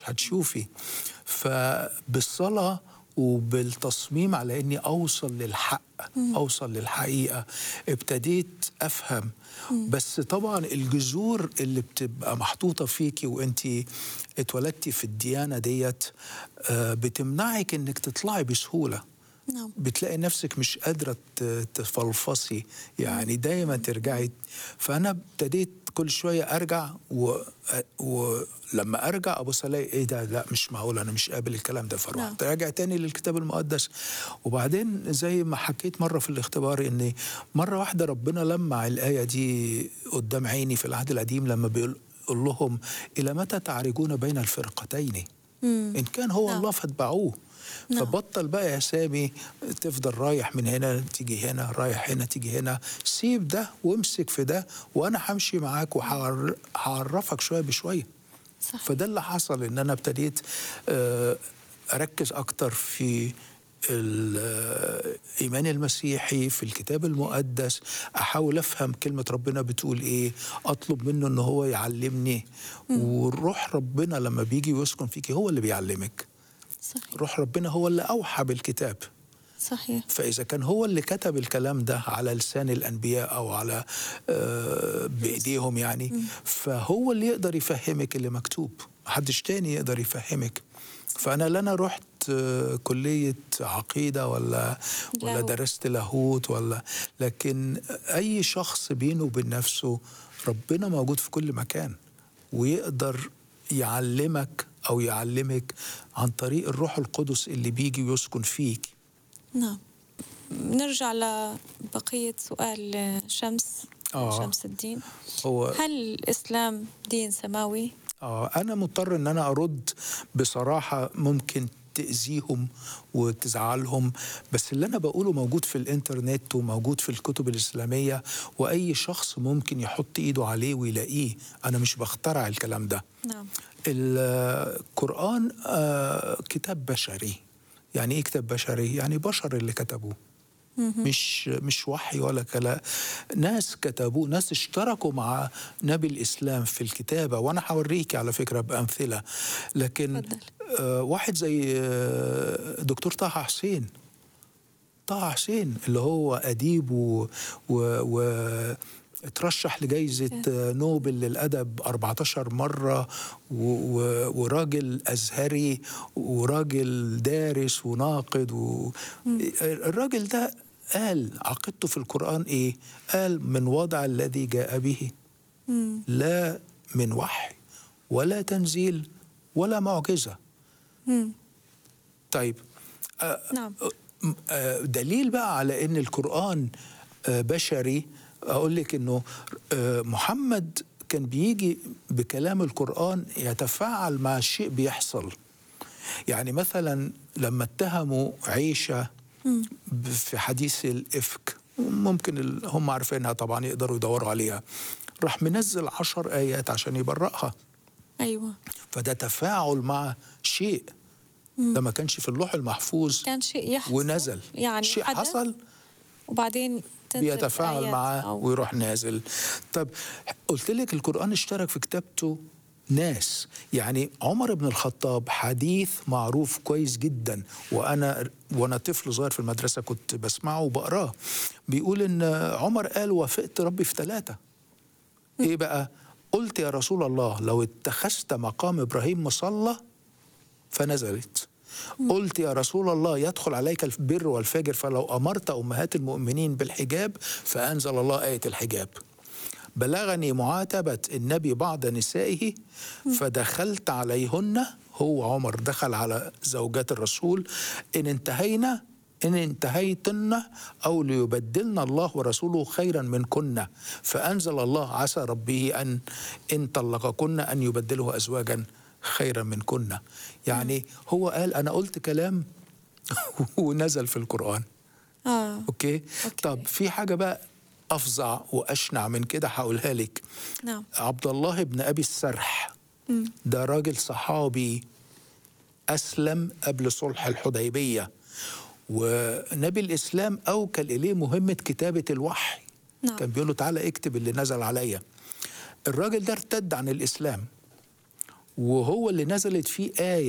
هتشوفي فبالصلاة وبالتصميم على اني اوصل للحق اوصل للحقيقه ابتديت افهم بس طبعا الجذور اللي بتبقى محطوطه فيكي وانت اتولدتي في الديانه ديت آه، بتمنعك انك تطلعي بسهوله نعم بتلاقي نفسك مش قادرة ت- تفلفصي يعني دايما ترجعي فأنا ابتديت كل شوية أرجع و... ولما أرجع أبص ألاقي إيه ده لا مش معقول أنا مش قابل الكلام ده نعم. فروحت راجع تاني للكتاب المقدس وبعدين زي ما حكيت مرة في الاختبار إن مرة واحدة ربنا لمع الآية دي قدام عيني في العهد القديم لما بيقول قل لهم إلى متى تعرجون بين الفرقتين مم. إن كان هو نعم. الله فاتبعوه نعم. فبطل بقى يا سامي تفضل رايح من هنا تيجي هنا رايح هنا تيجي هنا سيب ده وامسك في ده وانا همشي معاك وهعرفك شويه بشويه صح فده اللي حصل ان انا ابتديت آه، اركز اكتر في الايمان المسيحي في الكتاب المقدس احاول افهم كلمه ربنا بتقول ايه اطلب منه ان هو يعلمني والروح ربنا لما بيجي ويسكن فيكي هو اللي بيعلمك صحيح روح ربنا هو اللي اوحى بالكتاب صحيح فاذا كان هو اللي كتب الكلام ده على لسان الانبياء او على آه، بايديهم يعني فهو اللي يقدر يفهمك اللي مكتوب محدش تاني يقدر يفهمك فانا لا انا رحت آه، كليه عقيده ولا ولا لاهوت. درست لاهوت ولا لكن اي شخص بينه وبين نفسه ربنا موجود في كل مكان ويقدر يعلمك او يعلمك عن طريق الروح القدس اللي بيجي ويسكن فيك نعم نرجع لبقية سؤال شمس آه. شمس الدين هو هل الإسلام دين سماوي؟ آه أنا مضطر إن أنا أرد بصراحة ممكن تأذيهم وتزعلهم بس اللي أنا بقوله موجود في الإنترنت وموجود في الكتب الإسلامية وأي شخص ممكن يحط إيده عليه ويلاقيه أنا مش بخترع الكلام ده نعم القرآن آه كتاب بشري يعني إيه كتاب بشري؟ يعني بشر اللي كتبوه مش مش وحي ولا كلام ناس كتبوه ناس اشتركوا مع نبي الاسلام في الكتابه وانا هوريكي على فكره بامثله لكن اتفضل. آه واحد زي آه دكتور طه حسين طه حسين اللي هو اديب و, و, و اترشح لجائزة نوبل للأدب 14 مرة و... و... وراجل أزهري وراجل دارس وناقد و... الراجل ده قال عقيدته في القرآن إيه؟ قال من وضع الذي جاء به مم. لا من وحي ولا تنزيل ولا معجزة مم. طيب نعم م- آه، دليل بقى على ان القران آه، بشري اقول لك انه آه، محمد كان بيجي بكلام القران يتفاعل مع شيء بيحصل يعني مثلا لما اتهموا عيشه ب- في حديث الافك ممكن ال- هم عارفينها طبعا يقدروا يدوروا عليها راح منزل عشر ايات عشان يبرئها أيوة فده تفاعل مع شيء ده ما كانش في اللوح المحفوظ كان شيء يحصل ونزل يعني شيء حدث حصل وبعدين تنزل بيتفاعل آيات معاه أو ويروح نازل طب قلت لك القرآن اشترك في كتابته ناس يعني عمر بن الخطاب حديث معروف كويس جدا وانا وانا طفل صغير في المدرسه كنت بسمعه وبقراه بيقول ان عمر قال وافقت ربي في ثلاثه ايه بقى قلت يا رسول الله لو اتخذت مقام ابراهيم مصلى فنزلت قلت يا رسول الله يدخل عليك البر والفجر فلو امرت امهات المؤمنين بالحجاب فانزل الله ايه الحجاب بلغني معاتبه النبي بعض نسائه فدخلت عليهن هو عمر دخل على زوجات الرسول ان انتهينا إن انتهيتن أو ليبدلن الله ورسوله خيرا منكن فأنزل الله عسى ربه أن إن طلقكن أن يبدله أزواجا خيرا منكن يعني هو قال أنا قلت كلام ونزل في القرآن آه أوكي؟, أوكي. طب في حاجة بقى أفظع وأشنع من كده هقولها لك نعم عبد الله بن أبي السرح مم. ده راجل صحابي أسلم قبل صلح الحديبية ونبي الإسلام أوكل إليه مهمة كتابة الوحي نعم. كان بيقول له تعالى اكتب اللي نزل عليا الراجل ده ارتد عن الإسلام وهو اللي نزلت فيه آية